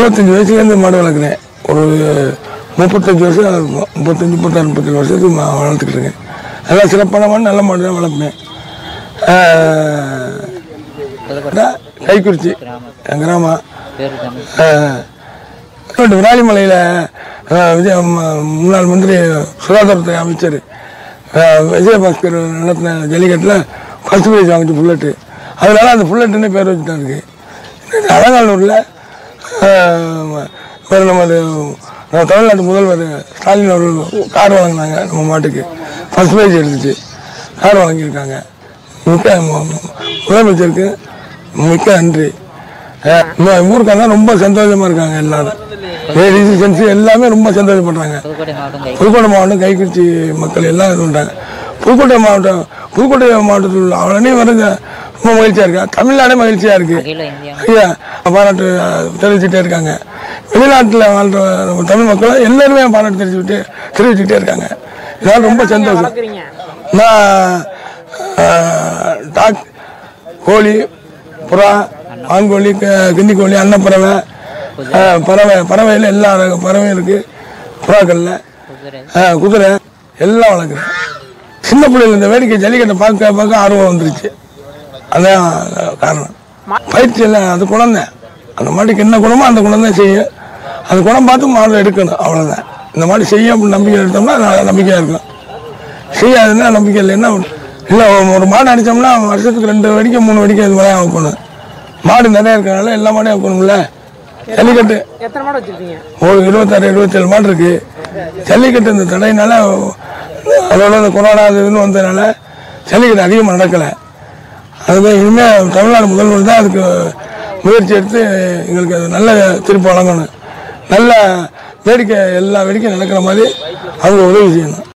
இருபத்தஞ்சி வயசுலேருந்து மாடு வளர்க்குறேன் ஒரு முப்பத்தஞ்சு வருஷம் இருக்கும் முப்பத்தஞ்சு முப்பத்தாறு முப்பத்தஞ்சு வருஷத்துக்கு மா- வளர்த்துக்கிட்டு இருக்கேன் நல்லா சிறப்பான மாடு நல்ல மாடு தான் வளர்ப்பேன் புதுக்கோட்டை கைக்குறிச்சி கிராமம் என் கிராமம் பேர் தமிழ் ஆஹ் விராலிமலையில் விஜய ம- முன்னாள் மந்திரி சுகாதாரத்துறை அமைச்சர் ஆஹ் விஜயபாஸ்கர் நடத்தின ஜல்லிக்கட்டில் ஃபர்ஸ்ட் ப்ரைஸ் வாங்கிச்சு புல்லட்டு அதனால அந்த புல்லட்டுன்னு பேர் வச்சுதான் இருக்கு அலங்காநல்லூரில் வேறு நமது நம்ம தமிழ்நாட்டு முதல்வர் ஸ்டாலின் அவர்கள் கார் வழங்கினாங்க நம்ம மாட்டுக்கு ஃபர்ஸ்ட் ப்ரைஸ் எடுத்துச்சு கார் வழங்கியிருக்காங்க மிக்க மு- மு- முதலமைச்சருக்கு மிக்க நன்றி அஹ் இந்த ஊருக்கெல்லாம் ரொம்ப சந்தோஷமா இருக்காங்க எல்லாரும் லேடிஸ் ஜென்ஸ் எல்லாமே ரொம்ப சந்தோஷப்படுறாங்க புதுக்கோட்டை மாவட்டம் கை புதுக்கோட்டை மாவட்டம் கைக்குறிச்சி மக்கள் எல்லாம் இது பண்ணுறாங்க புதுக்கோட்டை மாவட்டம் புதுக்கோட்டை மாவட்டத்தில் உள்ள அவனே வருங்க ரொம்ப மகிழ்ச்சியாக இருக்கா தமிழ்நாடே மகிழ்ச்சியாக இருக்குது அகில இந்தியா ஐயா பாராட்டு அஹ், தெரிவிச்சுட்டே இருக்காங்க வெளிநாட்டில் வாழ்ற நம்ம தமிழ் மக்கள் எல்லாருமே பாராட்டு தெரிவிச்சுட்டு தெரிவிச்சுட்டே இருக்காங்க இதெல்லாம் ரொம்ப சந்தோஷம் நான் அஹ், டாக் கோழி புறா ஆண்கோழி க- கின்னி கோழி அன்னப்பறவை அஹ், பறவை பறவையில் எல்லா ரக பறவையும் இருக்குது புறாக்களில் குதிரை அஹ், குதிரை எல்லாம் வளர்க்குறேன் சின்ன பிள்ளைல இந்த வேடிக்கை ஜல்லிக்கட்டை பார்க்க பார்க்க ஆர்வம் வந்துருச்சு அதான் காரணம் பயிற்சி இல்லை அது குழந்தை அந்த மாட்டுக்கு என்ன குணமோ அந்த குணம் தான் செய்யும் அந்த குணம் பார்த்து மாடு எடுக்கணும் அவ்வளோதான் இந்த மாதிரி செய்யும் அப்படின்னு நம்பிக்கை எடுத்தோம்னா அது நம்பிக்கையாக இருக்கும் செய்யாதுன்னா நம்பிக்கை இல்லைன்னா இல்லை ஒரு மாடு அடித்தோம்னா வருஷத்துக்கு ரெண்டு வெடிக்கை மூணு வெடிக்கை இது மாதிரி வைக்கணும் மாடு நிறைய இருக்கிறனால எல்லா மாடையும் வைக்கணும்ல ஜல்லிக்கட்டு எத்தனை மாடு வச்சிருக்கீங்க ஒரு இருபத்தாறு இருபத்தேழு மாடு இருக்கு ஜல்லிக்கட்டு இந்த தடையினால அதோட இந்த கொரோனா அது இதுன்னு வந்ததுனால ஜல்லிக்கட்டு அதிகமாக நடக்கலை அதுதான் இனிமேல் தமிழ்நாடு முதல்வர் தான் அதுக்கு முயற்சி எடுத்து எங்களுக்கு அது நல்ல திருப்பி வழங்கணும் நல்ல வேடிக்கை எல்லா வேடிக்கையும் நடக்கிற மாதிரி அவங்க உதவி செய்யணும்